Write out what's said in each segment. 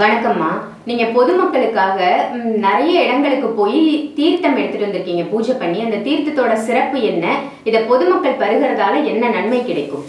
வணக்கம்மா நீங்க பொதுமக்களுக்காக ம், நிறைய இடங்களுக்கு போய் தீர்த்தம் எடுத்துட்டு வந்திருக்கீங்க பூஜை பண்ணி அந்த தீர்த்தத்தோட சிறப்பு என்ன இதை பொதுமக்கள் பருகிறதால என்ன நன்மை கிடைக்கும்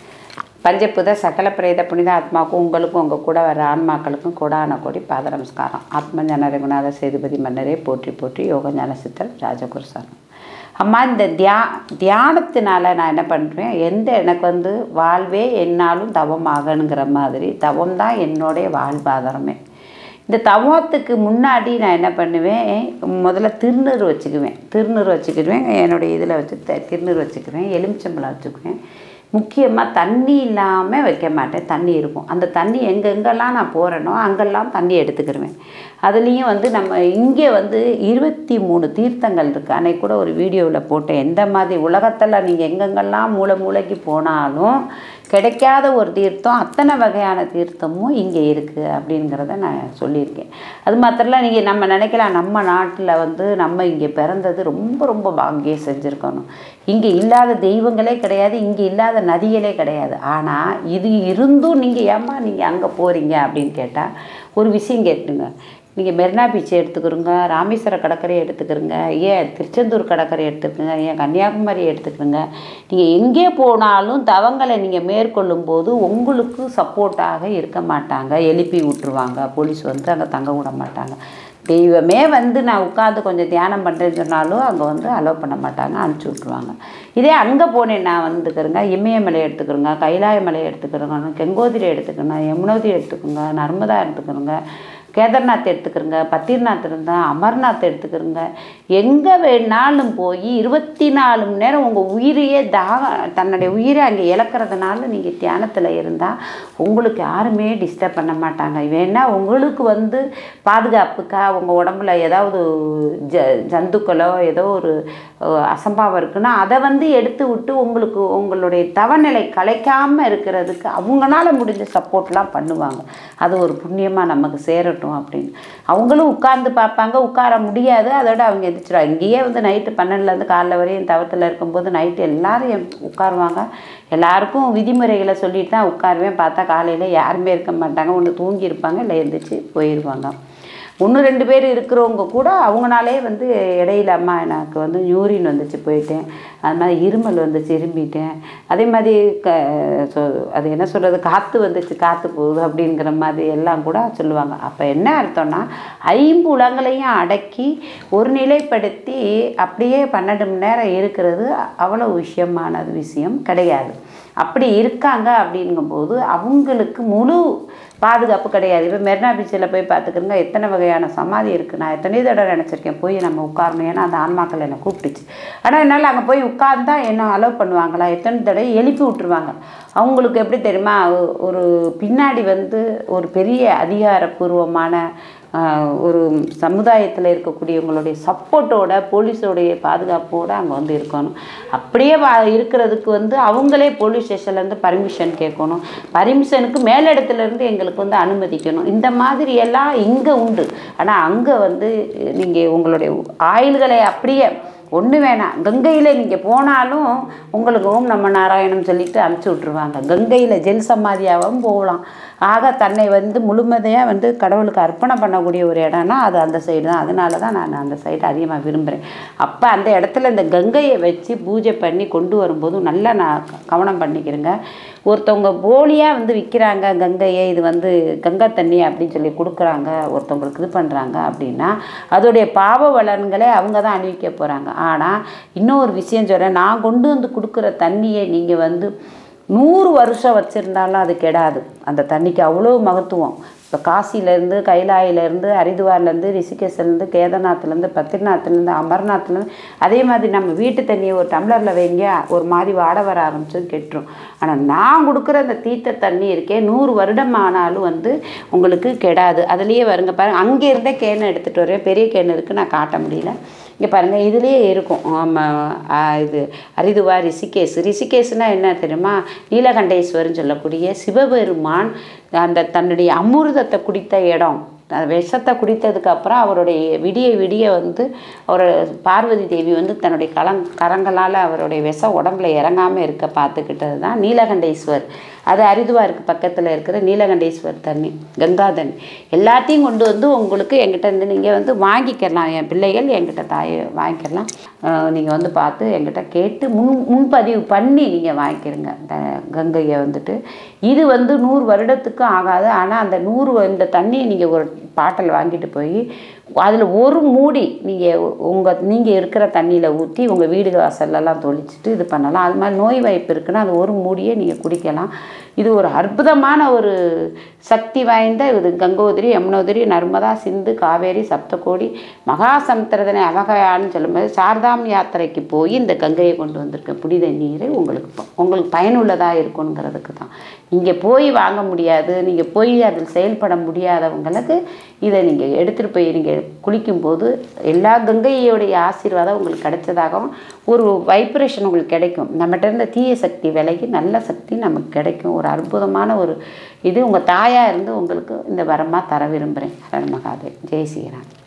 பஞ்சபுத சகல பிரேத புனித ஆத்மாவுக்கும் உங்களுக்கும் உங்கள் கூட வர ஆன்மாக்களுக்கும் கோடான கோடி பாத நமஸ்காரம் ஆத்ம ஞான ரகுநாத சேதுபதி மன்னரே போற்றி போற்றி யோக ஞான சித்தர் ராஜகுரு சாரம் அம்மா இந்த தியா தியானத்தினால நான் என்ன பண்ணுறேன் எந்த எனக்கு வந்து வாழ்வே என்னாலும் தவமாகணுங்கிற மாதிரி தவம் தான் என்னுடைய வாழ்வாதாரமே இந்த தவத்துக்கு முன்னாடி நான் என்ன பண்ணுவேன் முதல்ல திருநீர் வச்சுக்குவேன் திருநீர் வச்சுக்கிடுவேன் என்னுடைய இதில் வச்சு த- திருநீர் வச்சுக்குவேன் எலுமிச்சம்பழம் வச்சுக்குவேன் முக்கியமாக தண்ணி இல்லாமல் வைக்க மாட்டேன் தண்ணி இருக்கும் அந்த தண்ணி எங்கெங்கெல்லாம் நான் போகிறேனோ அங்கெல்லாம் தண்ணி எடுத்துக்கிடுவேன் அதுலேயும் வந்து நம்ம இங்கே வந்து இருபத்தி மூணு தீர்த்தங்கள் இருக்குது அன்னைக்கு கூட ஒரு வீடியோவில் போட்டேன் எந்த மாதிரி உலகத்தில் நீங்கள் எங்கெங்கெல்லாம் மூளை மூளைக்கு போனாலும் கிடைக்காத ஒரு தீர்த்தம் அத்தனை வகையான தீர்த்தமும் இங்கே இருக்குது அப்படிங்கிறத நான் சொல்லியிருக்கேன் அது மாத்திரல நீங்கள் நம்ம நினைக்கலாம் நம்ம நாட்டில் வந்து நம்ம இங்கே பிறந்தது ரொம்ப ரொம்ப பாக்கியம் செஞ்சுருக்கணும் இங்கே இல்லாத தெய்வங்களே கிடையாது இங்கே இல்லாத நதிகளே கிடையாது ஆனால் இது இருந்தும் நீங்கள் ஏம்மா நீங்கள் அங்கே போகிறீங்க அப்படின்னு கேட்டால் ஒரு விஷயம் கேட்டுங்க நீங்கள் மெரினா பீச் எடுத்துக்கிறோங்க ராமேஸ்வர கடற்கரை எடுத்துக்கிறோங்க ஏன் திருச்செந்தூர் கடற்கரை எடுத்துக்கோங்க ஏன் கன்னியாகுமரி எடுத்துக்கிறோங்க நீங்கள் எங்கே போனாலும் தவங்களை நீங்கள் மேற்கொள்ளும் போது உங்களுக்கு சப்போர்ட்டாக இருக்க மாட்டாங்க எழுப்பி விட்டுருவாங்க போலீஸ் வந்து அங்கே தங்க விட மாட்டாங்க தெய்வமே வந்து நான் உட்காந்து கொஞ்சம் தியானம் பண்ணுறேன்னு சொன்னாலும் அங்கே வந்து அலோவ் பண்ண மாட்டாங்க அனுப்பிச்சி விட்ருவாங்க இதே அங்கே போனேன் நான் வந்துக்கிறேங்க இமயமலை எடுத்துக்கிறோங்க கைலாய மலை எடுத்துக்கிறோங்க கெங்கோதிரி எடுத்துக்கோங்க யமுனோதிரி எடுத்துக்கோங்க நர்மதா எடுத்துக்கிறோங்க கேதார்நாத் எடுத்துக்கிறோங்க பத்ரிநாத் இருந்தால் அமர்நாத் எடுத்துக்கிறோங்க எங்கே வேணாலும் போய் இருபத்தி நாலு மணி நேரம் உங்கள் உயிரையே தாக தன்னுடைய உயிரை அங்கே இழக்கிறதுனால நீங்கள் தியானத்தில் இருந்தால் உங்களுக்கு யாருமே டிஸ்டர்ப் பண்ண மாட்டாங்க வேணா உங்களுக்கு வந்து பாதுகாப்புக்காக உங்கள் உடம்புல ஏதாவது ஜ ஜந்துக்களோ ஏதோ ஒரு அஹ், அசம்பாவம் இருக்குன்னா அதை வந்து எடுத்து விட்டு உங்களுக்கு உங்களுடைய தவநிலை கலைக்காமல் இருக்கிறதுக்கு அவங்களால முடிஞ்ச சப்போர்ட்லாம் பண்ணுவாங்க அது ஒரு புண்ணியமாக நமக்கு சேரட்டும் அப்படின்னு அவங்களும் உட்கார்ந்து பார்ப்பாங்க உட்கார முடியாது அதோட அவங்க எந்திரிச்சிடும் இங்கேயே வந்து நைட்டு பன்னெண்டுலேருந்து காலைல வரையும் தவத்தில் இருக்கும்போது நைட்டு எல்லாரும் எம்- உட்காருவாங்க எல்லாருக்கும் விதிமுறைகளை சொல்லிட்டு தான் உட்காருவேன் பார்த்தா காலையில் யாருமே இருக்க மாட்டாங்க ஒன்று தூங்கி இருப்பாங்க இல்லை எழுந்திரிச்சு போயிடுவாங்க ஒன்று ரெண்டு பேர் இருக்கிறவங்க கூட அவங்கனாலே வந்து இடையில அம்மா எனக்கு வந்து யூரின் வந்துச்சு போயிட்டேன் அது மாதிரி இருமல் வந்துச்சு இரும்பிட்டேன் அதே மாதிரி க சொ அது என்ன சொல்கிறது காற்று வந்துச்சு காற்று போகுது அப்படிங்கிற மாதிரி எல்லாம் கூட சொல்லுவாங்க அப்போ என்ன அர்த்தம்னா ஐம்புலங்களையும் அடக்கி ஒரு நிலைப்படுத்தி அப்படியே பன்னெண்டு மணி நேரம் இருக்கிறது அவ்வளோ விஷயமானது விஷயம் கிடையாது அப்படி இருக்காங்க அப்படிங்கும்போது அவங்களுக்கு முழு பாதுகாப்பு கிடையாது இப்போ மெரினா பீச்சில் போய் பார்த்துக்கிறங்க எத்தனை வகையான சமாதி இருக்குது நான் எத்தனை தடவை நினச்சிருக்கேன் போய் நம்ம உட்காரணும் ஏன்னா அந்த ஆன்மாக்கள் என்னை கூப்பிட்டுச்சு ஆனால் என்னால் அங்கே போய் உட்கார்ந்தா என்ன அலோவ் பண்ணுவாங்களா எத்தனை தடவை எழுப்பி விட்டுருவாங்க அவங்களுக்கு எப்படி தெரியுமா ஒ- ஒரு பின்னாடி வந்து ஒரு பெரிய அதிகாரப்பூர்வமான ஆஹ், ஒரு சமுதாயத்தில் இருக்கக்கூடியவங்களுடைய சப்போர்ட்டோட போலீஸோடைய பாதுகாப்போடு அங்கே வந்து இருக்கணும் அப்படியே வா இருக்கிறதுக்கு வந்து அவங்களே போலீஸ் ஸ்டேஷன்லேருந்து பர்மிஷன் கேட்கணும் பர்மிஷனுக்கு மேலிடத்துலேருந்து எங்களுக்கு வந்து அனுமதிக்கணும் இந்த மாதிரி எல்லாம் இங்கே உண்டு ஆனால் அங்கே வந்து நீங்கள் உங்களுடைய ஆயுள்களை அப்படியே ஒன்று வேணாம் கங்கையில் நீங்கள் போனாலும் உங்களுக்கு ஓம் நம்ம நாராயணம் சொல்லிட்டு அனுப்பிச்சி விட்ருவாங்க கங்கையில் ஜெல் சமாதியாகவும் போகலாம் ஆக தன்னை வந்து முழுமதையாக வந்து கடவுளுக்கு அர்ப்பணம் பண்ணக்கூடிய ஒரு இடம்னா அது அந்த சைடு தான் அதனால தான் நான் அந்த சைடு அதிகமாக விரும்புகிறேன் அப்போ அந்த இடத்துல இந்த கங்கையை வச்சு பூஜை பண்ணி கொண்டு வரும்போது நல்லா நான் க- கவனம் பண்ணிக்கிறேங்க ஒருத்தவங்க போலியாக வந்து விற்கிறாங்க கங்கையை இது வந்து கங்கை தண்ணி அப்படின்னு சொல்லி கொடுக்குறாங்க ஒருத்தவங்களுக்கு இது பண்ணுறாங்க அப்படின்னா அதோடைய பாவ பலன்களை அவங்க தான் அணிவிக்க போகிறாங்க ஆனால் இன்னொரு விஷயம் சொல்கிறேன் நான் கொண்டு வந்து கொடுக்குற தண்ணியை நீங்கள் வந்து நூறு வருஷம் வச்சுருந்தாலும் அது கெடாது அந்த தண்ணிக்கு அவ்வளோ மகத்துவம் இப்போ காசிலேருந்து கைலாயிலேருந்து ஹரிதுவார்லேருந்து ரிஷிகேஷ்லேருந்து கேதார்நாத்லேருந்து பத்ரிநாத்லேருந்து அமர்நாத்லேருந்து அதே மாதிரி நம்ம வீட்டு தண்ணியை ஒரு டம்ளரில் வைங்க ஒரு மாதிரி வாட வர ஆரம்பிச்சு கெட்டுரும் ஆனால் நான் கொடுக்குற அந்த தீர்த்த தண்ணி இருக்கே நூறு வருடம் ஆனாலும் வந்து உங்களுக்கு கெடாது அதுலேயே வருங்க பாருங்க அங்கே இருந்தே கேனை எடுத்துகிட்டு வரேன் பெரிய கேன் இருக்குது நான் காட்ட முடியல இங்கே பாருங்கள் இதுலேயே இருக்கும் ஆமாம் ஆ, இது அரிதுவா ரிஷிகேஷ் ரிஷிகேஷ்னால் என்ன தெரியுமா நீலகண்டேஸ்வரன் சொல்லக்கூடிய சிவபெருமான் அந்த தன்னுடைய அமிர்தத்தை குடித்த இடம் அந்த விஷத்தை குடித்ததுக்கு அப்புறம் அவருடைய விடிய விடிய வந்து அவர் பார்வதி தேவி வந்து தன்னுடைய கலங் கரங்களால் அவருடைய விஷம் உடம்புல இறங்காமல் இருக்க பார்த்துக்கிட்டது தான் நீலகண்டேஸ்வர் அது ஹரிதுவாருக்கு பக்கத்தில் இருக்கிற நீலகண்டேஸ்வர் தண்ணி கங்கா தண்ணி எல்லாத்தையும் கொண்டு வந்து உங்களுக்கு எங்கிட்ட இருந்து நீங்கள் வந்து வாங்கிக்கலாம் என் பிள்ளைகள் என்கிட்ட தாயை வாங்கிக்கலாம் நீங்கள் வந்து பார்த்து என்கிட்ட கேட்டு முன் முன்பதிவு பண்ணி நீங்கள் வாங்கிக்கிறங்க இந்த கங்கையை வந்துட்டு இது வந்து நூறு வருடத்துக்கும் ஆகாது ஆனால் அந்த நூறு இந்த தண்ணியை நீங்கள் ஒரு பாட்டில் வாங்கிட்டு போய் அதில் ஒரு மூடி நீங்கள் உங்கள் நீங்கள் இருக்கிற தண்ணியில் ஊற்றி உங்கள் வீடு வாசல்லலாம் தொளிச்சிட்டு இது பண்ணலாம் அது மாதிரி நோய் வாய்ப்பு இருக்குன்னா அது ஒரு மூடியே நீங்கள் குடிக்கலாம் இது ஒரு அற்புதமான ஒரு சக்தி வாய்ந்த இது கங்கோதிரி யமுனோதிரி நர்மதா சிந்து காவேரி சப்தகோடி மகாசமுத்திரதனை அவகையான்னு சொல்லும்போது சாரதாம் யாத்திரைக்கு போய் இந்த கங்கையை கொண்டு வந்திருக்க புனித நீரை உங்களுக்கு ப- உங்களுக்கு பயனுள்ளதாக இருக்குங்கிறதுக்கு தான் நீங்கள் போய் வாங்க முடியாது நீங்கள் போய் அதில் செயல்பட முடியாதவங்களுக்கு இதை நீங்கள் எடுத்துகிட்டு போய் நீங்கள் குளிக்கும்போது எல்லா கங்கையோடைய ஆசீர்வாதம் உங்களுக்கு கிடைச்சதாகவும் ஒரு வைப்ரேஷன் உங்களுக்கு கிடைக்கும் நம்மகிட்ட இருந்த தீய சக்தி விலகி நல்ல சக்தி நமக்கு கிடைக்கும் ஒரு அற்புதமான ஒரு இது உங்கள் தாயாக இருந்து உங்களுக்கு இந்த வரமாக தர விரும்புகிறேன் ஹரன் மகாதேவ் ஜெய் ஸ்ரீராம்